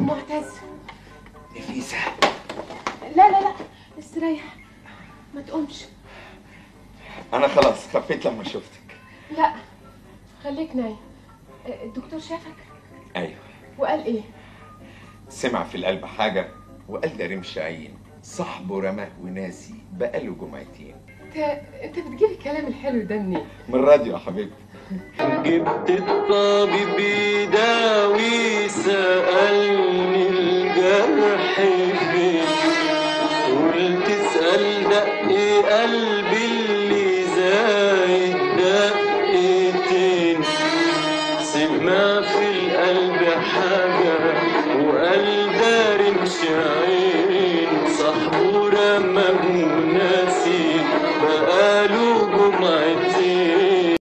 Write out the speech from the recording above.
معتز نفيسة لا لا لا استريح ما تقومش أنا خلاص خفيت لما شفتك لا خليك نايم الدكتور شافك أيوه وقال ايه سمع في القلب حاجة وقال ده رمش عين صاحبه رماه وناسي بقاله جمعتين انت انت بتجيب الكلام الحلو ده منين من الراديو يا حبيبتي جبت الطبيب يداوي سألني الجرح فين قلت اسأل دق قلبي اللي زايد دقتين سمع في القلب حاجة وقال ده رمش عين صاحبه رماه ناسي بقاله جمعتين